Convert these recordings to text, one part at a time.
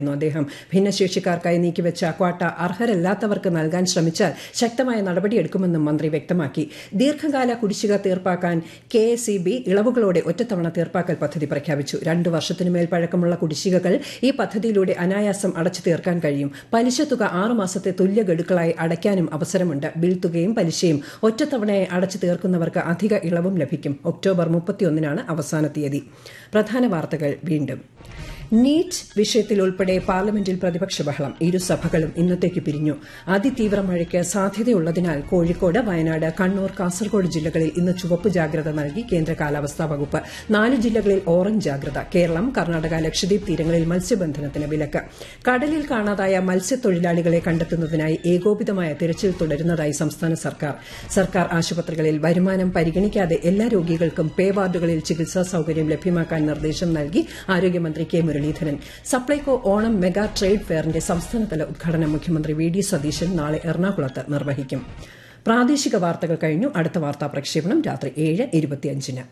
ന്നു അദ്ദേഹം ഭിന്നശേഷിക്കാർക്കായി നീക്കിവെച്ച ക്വാട്ട അർഹരല്ലാത്തവർക്ക് നൽകാൻ ശ്രമിച്ചാൽ ശക്തമായ നടപടിയെടുക്കുമെന്നും മന്ത്രി വ്യക്തമാക്കി ദീർഘകാല കുടിശ്ശിക തീർപ്പാക്കാൻ കെ എസ് ഇ ബി ഇളവുകളോടെ ഒറ്റത്തവണ തീർപ്പാക്കൽ പദ്ധതി പ്രഖ്യാപിച്ചു രണ്ടു വർഷത്തിനുമേൽ പഴക്കമുള്ള കുടിശ്ശികകൾ ഈ പദ്ധതിയിലൂടെ അനായാസം അടച്ചു തീർക്കാൻ കഴിയും പലിശ തുക ആറു മാസത്തെ തുല്യ ഗഡുക്കളായി അടയ്ക്കാനും അവസരമുണ്ട് ബിൽ തുകയും പലിശയും ഒറ്റത്തവണയായി അടച്ചു തീർക്കുന്നവർക്ക് അധിക ഇളവും ലഭിക്കും ഒക്ടോബർ മുപ്പത്തിയൊന്നിനാണ് അവസാന തീയതി പ്രധാന വാർത്തകൾ വീണ്ടും നീറ്റ് വിഷയത്തിൽ ഉൾപ്പെടെ പാർലമെന്റിൽ പ്രതിപക്ഷ ബഹളം ഇരുസഭകളും ഇന്നത്തേക്ക് പിരിഞ്ഞു അതിതീവ്ര മഴയ്ക്ക് സാധ്യതയുള്ളതിനാൽ കോഴിക്കോട് വയനാട് കണ്ണൂർ കാസർഗോഡ് ജില്ലകളിൽ ഇന്ന് ചുവപ്പ് ജാഗ്രത നൽകി കേന്ദ്ര കാലാവസ്ഥാ വകുപ്പ് നാല് ജില്ലകളിൽ ഓറഞ്ച് ജാഗ്രത കേരളം കർണാടക ലക്ഷദ്വീപ് തീരങ്ങളിൽ മത്സ്യബന്ധനത്തിന് വിലക്ക് കടലിൽ കാണാതായ മത്സ്യത്തൊഴിലാളികളെ കണ്ടെത്തുന്നതിനായി ഏകോപിതമായ തിരച്ചിൽ തുടരുന്നതായി സംസ്ഥാന സർക്കാർ സർക്കാർ ആശുപത്രികളിൽ വരുമാനം പരിഗണിക്കാതെ എല്ലാ രോഗികൾക്കും പേ വാർഡുകളിൽ ചികിത്സാ സൌകര്യം ലഭ്യമാക്കാൻ നിർദ്ദേശം നൽകി ആരോഗ്യമന്ത്രി K Muraleedharan Supplyco Onam mega trade ഫെയറിന്റെ സംസ്ഥാനതല ഉദ്ഘാടനം മുഖ്യമന്ത്രി വി ഡി സതീശൻ നാളെ എറണാകുളത്ത് നിർവഹിക്കും പ്രാദേശിക വാർത്തകൾ കഴിഞ്ഞു അടുത്ത വാർത്താ പ്രക്ഷേപണം രാത്രി ഏഴ് ഇരുപത്തിയഞ്ചിന്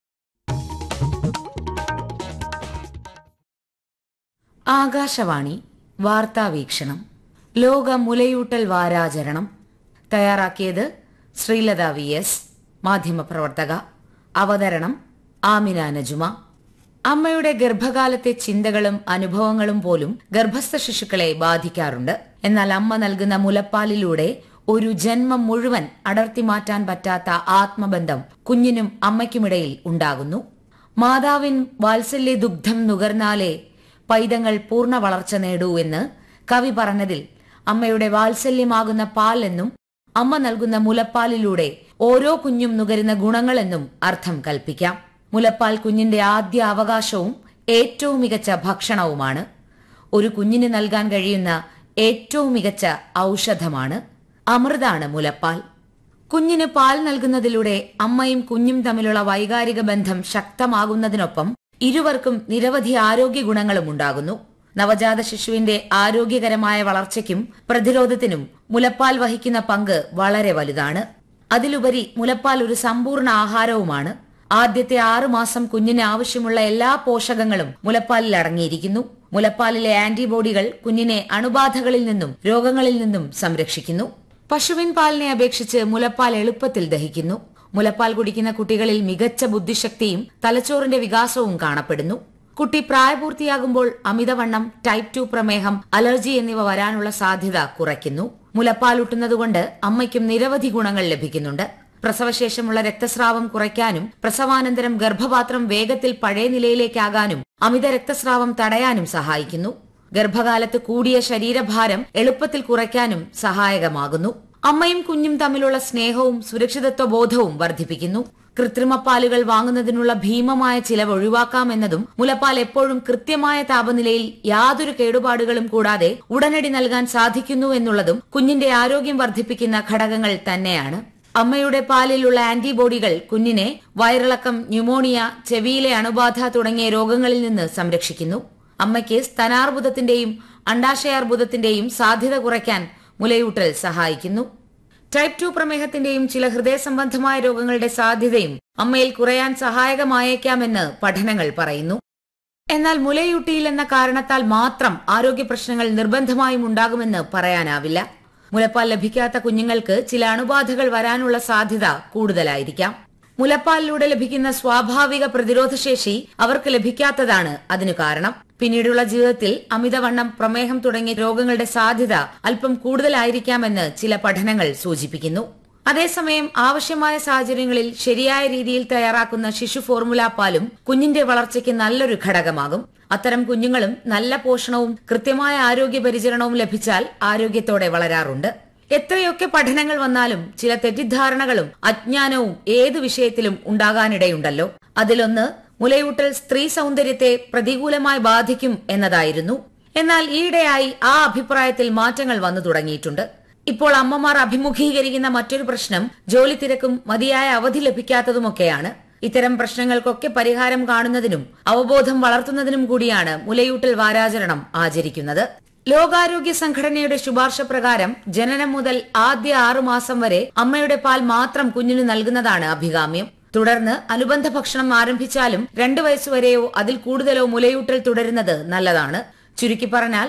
ആകാശവാണി വാർത്താവീക്ഷണം ലോക മുലയൂട്ടൽ വാരാചരണം തയ്യാറാക്കിയത് ശ്രീലത വി എസ് മാധ്യമപ്രവർത്തക അവതരണം ആമിന നജുമ അമ്മയുടെ ഗർഭകാലത്തെ ചിന്തകളും അനുഭവങ്ങളും പോലും ഗർഭസ്ഥ ശിശുക്കളെ ബാധിക്കാറുണ്ട് എന്നാൽ അമ്മ നൽകുന്ന മുലപ്പാലിലൂടെ ഒരു ജന്മം മുഴുവൻ അടർത്തി മാറ്റാൻ പറ്റാത്ത ആത്മബന്ധം കുഞ്ഞിനും അമ്മയ്ക്കുമിടയിൽ ഉണ്ടാകുന്നു മാതാവിൻ വാത്സല്യ ദുഗ്ധം നുകർന്നാലേ പൈതങ്ങൾ പൂർണ്ണ വളർച്ച നേടൂ എന്ന് കവി പറഞ്ഞതിൽ അമ്മയുടെ വാത്സല്യമാകുന്ന പാൽ എന്നും അമ്മ നൽകുന്ന മുലപ്പാലിലൂടെ ഓരോ കുഞ്ഞും നുകരുന്ന ഗുണങ്ങളെന്നും അർത്ഥം കൽപ്പിക്കാം മുലപ്പാൽ കുഞ്ഞിന്റെ ആദ്യ അവകാശവും ഏറ്റവും മികച്ച ഭക്ഷണവുമാണ് ഒരു കുഞ്ഞിന് നൽകാൻ കഴിയുന്ന ഏറ്റവും മികച്ച ഔഷധമാണ് അമൃതാണ് മുലപ്പാൽ കുഞ്ഞിന് പാൽ നൽകുന്നതിലൂടെ അമ്മയും കുഞ്ഞും തമ്മിലുള്ള വൈകാരിക ബന്ധം ശക്തമാകുന്നതിനൊപ്പം ഇരുവർക്കും നിരവധി ആരോഗ്യ ഗുണങ്ങളും ഉണ്ടാകുന്നു നവജാത ശിശുവിന്റെ ആരോഗ്യകരമായ വളർച്ചയ്ക്കും പ്രതിരോധത്തിനും മുലപ്പാൽ വഹിക്കുന്ന പങ്ക് വളരെ വലുതാണ് അതിലുപരി മുലപ്പാൽ ഒരു സമ്പൂർണ്ണ ആഹാരവുമാണ് ആദ്യത്തെ ആറു മാസം കുഞ്ഞിന് ആവശ്യമുള്ള എല്ലാ പോഷകങ്ങളും മുലപ്പാലിൽ അടങ്ങിയിരിക്കുന്നു മുലപ്പാലിലെ ആന്റിബോഡികൾ കുഞ്ഞിനെ അണുബാധകളിൽ നിന്നും രോഗങ്ങളിൽ നിന്നും സംരക്ഷിക്കുന്നു പശുവിൻ പാലിനെ അപേക്ഷിച്ച് മുലപ്പാൽ എളുപ്പത്തിൽ ദഹിക്കുന്നു മുലപ്പാൽ കുടിക്കുന്ന കുട്ടികളിൽ മികച്ച ബുദ്ധിശക്തിയും തലച്ചോറിന്റെ വികാസവും കാണപ്പെടുന്നു കുട്ടി പ്രായപൂർത്തിയാകുമ്പോൾ അമിതവണ്ണം ടൈപ്പ് ടു പ്രമേഹം അലർജി എന്നിവ വരാനുള്ള സാധ്യത കുറയ്ക്കുന്നു മുലപ്പാൽ ഊട്ടുന്നതുകൊണ്ട് അമ്മയ്ക്കും നിരവധി ഗുണങ്ങൾ ലഭിക്കുന്നുണ്ട് പ്രസവശേഷമുള്ള രക്തസ്രാവം കുറയ്ക്കാനും പ്രസവാനന്തരം ഗർഭപാത്രം വേഗത്തിൽ പഴയ നിലയിലേക്കാകാനും അമിത രക്തസ്രാവം തടയാനും സഹായിക്കുന്നു ഗർഭകാലത്ത് കൂടിയ ശരീരഭാരം എളുപ്പത്തിൽ കുറയ്ക്കാനും സഹായകമാകുന്നു അമ്മയും കുഞ്ഞും തമ്മിലുള്ള സ്നേഹവും സുരക്ഷിതത്വ ബോധവും വർദ്ധിപ്പിക്കുന്നു കൃത്രിമ പാലുകൾ വാങ്ങുന്നതിനുള്ള ഭീമമായ ചിലവ് ഒഴിവാക്കാമെന്നതും മുലപ്പാൽ എപ്പോഴും കൃത്യമായ താപനിലയിൽ യാതൊരു കേടുപാടുകളും കൂടാതെ ഉടനടി നൽകാൻ സാധിക്കുന്നു എന്നുള്ളതും കുഞ്ഞിന്റെ ആരോഗ്യം വർദ്ധിപ്പിക്കുന്ന ഘടകങ്ങൾ തന്നെയാണ് അമ്മയുടെ പാലിലുള്ള ആന്റിബോഡികൾ കുഞ്ഞിനെ വയറിളക്കം ന്യൂമോണിയ ചെവിയിലെ അണുബാധ തുടങ്ങിയ രോഗങ്ങളിൽ നിന്ന് സംരക്ഷിക്കുന്നു അമ്മയ്ക്ക് സ്തനാർബുദത്തിന്റെയും അണ്ടാശയാർബുദത്തിന്റെയും സാധ്യത കുറയ്ക്കാൻ മുലയൂട്ടൽ സഹായിക്കുന്നു ടൈപ്പ് ടു പ്രമേഹത്തിന്റെയും ചില ഹൃദയ സംബന്ധമായ രോഗങ്ങളുടെ സാധ്യതയും അമ്മയിൽ കുറയാൻ സഹായകമായേക്കാമെന്ന് പഠനങ്ങൾ പറയുന്നു എന്നാൽ മുലയൂട്ടിയില്ലെന്ന കാരണത്താൽ മാത്രം ആരോഗ്യ പ്രശ്നങ്ങൾ നിർബന്ധമായും ഉണ്ടാകുമെന്ന് പറയാനാവില്ല മുലപ്പാൽ ലഭിക്കാത്ത കുഞ്ഞുങ്ങൾക്ക് ചില അണുബാധകൾ വരാനുള്ള സാധ്യത കൂടുതലായിരിക്കാം മുലപ്പാലിലൂടെ ലഭിക്കുന്ന സ്വാഭാവിക പ്രതിരോധശേഷി അവർക്ക് ലഭിക്കാത്തതാണ് അതിനു കാരണം പിന്നീടുള്ള ജീവിതത്തിൽ അമിതവണ്ണം പ്രമേഹം തുടങ്ങിയ രോഗങ്ങളുടെ സാധ്യത അല്പം കൂടുതലായിരിക്കാമെന്ന് ചില പഠനങ്ങൾ സൂചിപ്പിക്കുന്നു അതേസമയം ആവശ്യമായ സാഹചര്യങ്ങളിൽ ശരിയായ രീതിയിൽ തയ്യാറാക്കുന്ന ശിശു ഫോർമുല പാലും കുഞ്ഞിന്റെ വളർച്ചയ്ക്ക് നല്ലൊരു ഘടകമാകും അത്തരം കുഞ്ഞുങ്ങളും നല്ല പോഷണവും കൃത്യമായ ആരോഗ്യ പരിചരണവും ലഭിച്ചാൽ ആരോഗ്യത്തോടെ വളരാറുണ്ട് എത്രയൊക്കെ പഠനങ്ങൾ വന്നാലും ചില തെറ്റിദ്ധാരണകളും അജ്ഞാനവും ഏതു വിഷയത്തിലും ഉണ്ടാകാനിടയുണ്ടല്ലോ അതിലൊന്ന് മുലയൂട്ടൽ സ്ത്രീ സൗന്ദര്യത്തെ പ്രതികൂലമായി ബാധിക്കും എന്നതായിരുന്നു എന്നാൽ ഈയിടെയായി ആ അഭിപ്രായത്തിൽ മാറ്റങ്ങൾ വന്നു തുടങ്ങിയിട്ടുണ്ട് ഇപ്പോൾ അമ്മമാർ അഭിമുഖീകരിക്കുന്ന മറ്റൊരു പ്രശ്നം ജോലി തിരക്കും മതിയായ അവധി ലഭിക്കാത്തതുമൊക്കെയാണ് ഇത്തരം പ്രശ്നങ്ങൾക്കൊക്കെ പരിഹാരം കാണുന്നതിനും അവബോധം വളർത്തുന്നതിനും കൂടിയാണ് മുലയൂട്ടൽ വാരാചരണം ആചരിക്കുന്നത് ലോകാരോഗ്യ സംഘടനയുടെ ശുപാർശ പ്രകാരം ജനനം മുതൽ ആദ്യ ആറുമാസം വരെ അമ്മയുടെ പാൽ മാത്രം കുഞ്ഞിന് നൽകുന്നതാണ് അഭികാമ്യം തുടർന്ന് അനുബന്ധ ഭക്ഷണം ആരംഭിച്ചാലും രണ്ടു വയസ്സുവരെയോ അതിൽ കൂടുതലോ മുലയൂട്ടൽ തുടരുന്നത് നല്ലതാണ് ചുരുക്കി പറഞ്ഞാൽ